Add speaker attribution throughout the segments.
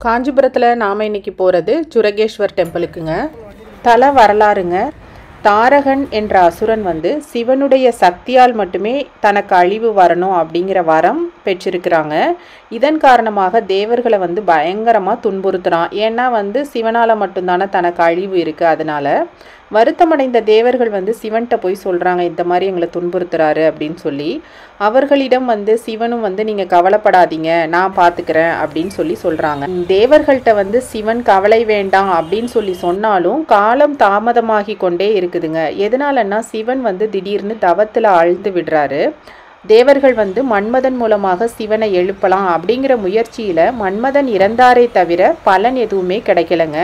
Speaker 1: காஞ்சிபுரத்தில் நாம் இன்னைக்கு போகிறது சுரகேஸ்வர் டெம்பிளுக்குங்க தல வரலாறுங்க தாரகன் என்ற அசுரன் வந்து சிவனுடைய சக்தியால் மட்டுமே தனக்கு அழிவு வரணும் அப்படிங்கிற வரம் பெற்றிருக்கிறாங்க இதன் காரணமாக தேவர்களை வந்து பயங்கரமாக துன்புறுத்துறான் ஏன்னா வந்து சிவனால் மட்டும்தானே தனக்கு அழிவு இருக்குது அதனால வருத்தமடைந்த தேவர்கள் வந்து சிவன்கிட்ட போய் சொல்கிறாங்க இந்த மாதிரி எங்களை துன்புறுத்துறாரு அப்படின்னு சொல்லி அவர்களிடம் வந்து சிவனும் வந்து நீங்கள் கவலைப்படாதீங்க நான் பார்த்துக்கிறேன் அப்படின்னு சொல்லி சொல்கிறாங்க தேவர்கள்ட்ட வந்து சிவன் கவலை வேண்டாம் அப்படின்னு சொல்லி சொன்னாலும் காலம் தாமதமாகி கொண்டே இருக்குதுங்க எதனாலன்னா சிவன் வந்து திடீர்னு தவத்தில் ஆழ்ந்து விடுறாரு தேவர்கள் வந்து மன்மதன் மூலமாக சிவனை எழுப்பலாம் அப்படிங்கிற முயற்சியில் மன்மதன் இறந்தாரே தவிர பலன் எதுவுமே கிடைக்கலங்க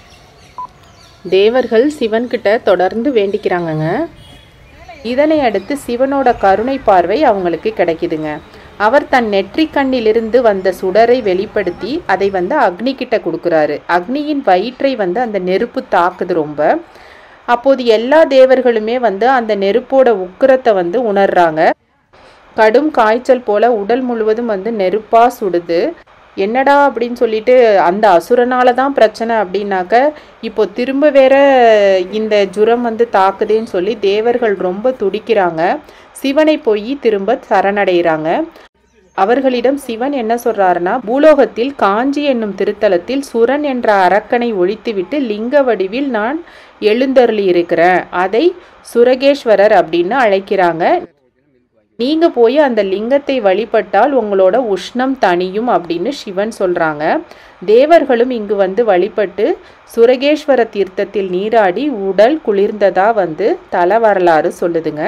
Speaker 1: தேவர்கள் சிவன்கிட்ட தொடர்ந்து வேண்டிக்கிறாங்கங்க இதனை அடுத்து சிவனோட கருணை பார்வை அவங்களுக்கு கிடைக்குதுங்க அவர் தன் நெற்றிக் கண்ணிலிருந்து வந்த சுடரை வெளிப்படுத்தி அதை வந்து அக்னி கிட்ட கொடுக்குறாரு அக்னியின் வயிற்றை வந்து அந்த நெருப்பு தாக்குது ரொம்ப அப்போது எல்லா தேவர்களுமே வந்து அந்த நெருப்போட உக்கிரத்தை வந்து உணர்றாங்க கடும் காய்ச்சல் போல உடல் முழுவதும் வந்து நெருப்பா சுடுது என்னடா அப்படின்னு சொல்லிட்டு அந்த அசுரனால தான் பிரச்சனை அப்படின்னாக்க இப்போ திரும்ப வேற இந்த ஜுரம் வந்து தாக்குதேன்னு சொல்லி தேவர்கள் ரொம்ப துடிக்கிறாங்க சிவனை போய் திரும்ப சரணடைகிறாங்க அவர்களிடம் சிவன் என்ன சொல்றாருன்னா பூலோகத்தில் காஞ்சி என்னும் திருத்தலத்தில் சுரன் என்ற அரக்கனை ஒழித்துவிட்டு லிங்க வடிவில் நான் எழுந்தருளி இருக்கிறேன் அதை சுரகேஸ்வரர் அப்படின்னு அழைக்கிறாங்க நீங்க போய் அந்த லிங்கத்தை வழிபட்டால் உங்களோட உஷ்ணம் தணியும் அப்படின்னு சிவன் சொல்றாங்க தேவர்களும் இங்கு வந்து வழிபட்டு சுரகேஸ்வர தீர்த்தத்தில் நீராடி உடல் குளிர்ந்ததா வந்து தல வரலாறு சொல்லுதுங்க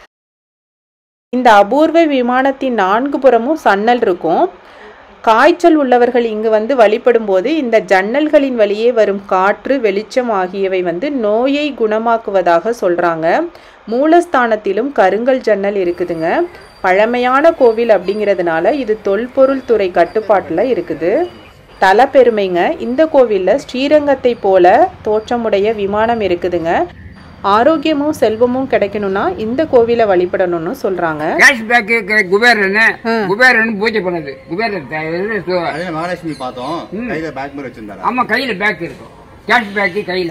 Speaker 1: இந்த அபூர்வ விமானத்தின் நான்கு புறமும் சன்னல் இருக்கும் காய்ச்சல் உள்ளவர்கள் இங்கு வந்து வழிபடும் போது இந்த ஜன்னல்களின் வழியே வரும் காற்று வெளிச்சம் ஆகியவை வந்து நோயை குணமாக்குவதாக சொல்றாங்க மூலஸ்தானத்திலும் கருங்கல் ஜன்னல் இருக்குதுங்க பழமையான கோவில் அப்படிங்கிறதுனால இது தொல்பொருள் துறை கட்டுப்பாட்டில் இருக்குது தல பெருமைங்க இந்த கோவிலில் ஸ்ரீரங்கத்தை போல தோற்றமுடைய விமானம் இருக்குதுங்க ஆரோக்கியமும் செல்வமும் கிடைக்கணும்னா இந்த கோவிலை வழிபடணும்னு சொல்றாங்க
Speaker 2: கேஷ் பேக் குபேரன் குபேரன் பூஜை பண்ணுது குபேரன் த- இது சு-
Speaker 3: அதே மகாலட்சுமி பார்த்தோம் கையில பேக் மாதிரி வச்சிருந்தாரு
Speaker 2: ஆமா கையில பேக் இருக்கும் கேஷ் பேக் கையில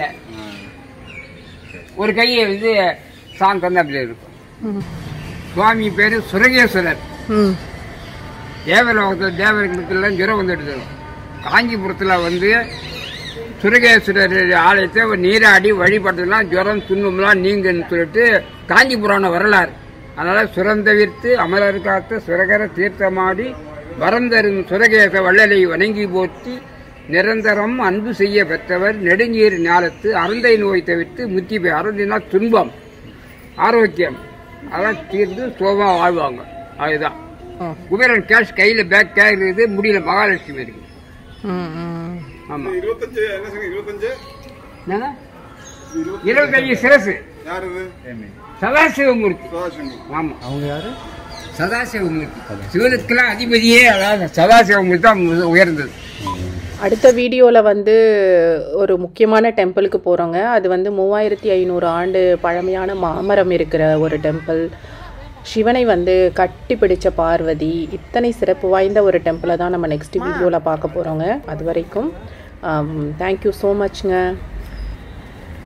Speaker 2: ஒரு கையை வந்து சாங் தந்து அப்படி இருக்கும் சுவாமி பேரு சுரகேஸ்வரர்
Speaker 1: ம்
Speaker 2: தேவலோகத்தில் தேவர்களுக்கு எல்லாம் ஜுரம் வந்துடுது காஞ்சிபுரத்துல வந்து சுரகேஸ்வரர் ஆலயத்தை நீராடி வழிபட்டதுலாம் ஜுரம் துன்பம்லாம் நீங்கன்னு சொல்லிட்டு காஞ்சிபுராண வரலாறு அதனால சுரந்தவிர்த்து அமரர் காத்த சுரகர தீர்த்தமாடி வரந்தரும் சுரகேச வள்ளலை வணங்கி போற்றி நிரந்தரம் அன்பு செய்ய பெற்றவர் நெடுநீர் ஞாலத்து அருந்தை நோய் தவிர்த்து முத்தி போய் அருந்தினா துன்பம் ஆரோக்கியம் அதான் தீர்ந்து சோமா வாழ்வாங்க அதுதான் குபேரன் கேஷ் கையில பேக் கேக் இருக்குது முடியல மகாலட்சுமி இருக்கு
Speaker 1: ம் ம்
Speaker 2: ஆமா
Speaker 4: இருபத்தஞ்சு என்ன சொன்னீங்க இருபத்தஞ்சு
Speaker 2: என்னங்க? இருபத்தஞ்சு சிரசு
Speaker 4: யார் இது
Speaker 2: சதாசிவமூர்த்தி
Speaker 4: சுபாஷினி
Speaker 2: ஆமா
Speaker 3: அவங்க யாரு
Speaker 2: சதாசிவமூர்த்தி சிவனுக்கெல்லாம் அதிபதியே அதாவது சதாசிவமூர்த்தி தான் உ- உயர்ந்தது
Speaker 1: அடுத்த வீடியோவில் வந்து ஒரு முக்கியமான டெம்பிளுக்கு போகிறோங்க அது வந்து மூவாயிரத்தி ஐநூறு ஆண்டு பழமையான மாமரம் இருக்கிற ஒரு டெம்பிள் சிவனை வந்து கட்டி பிடிச்ச பார்வதி இத்தனை சிறப்பு வாய்ந்த ஒரு டெம்பிளை தான் நம்ம நெக்ஸ்ட் வீடியோவில் பார்க்க போகிறோங்க அது வரைக்கும் தேங்க்யூ ஸோ மச்ங்க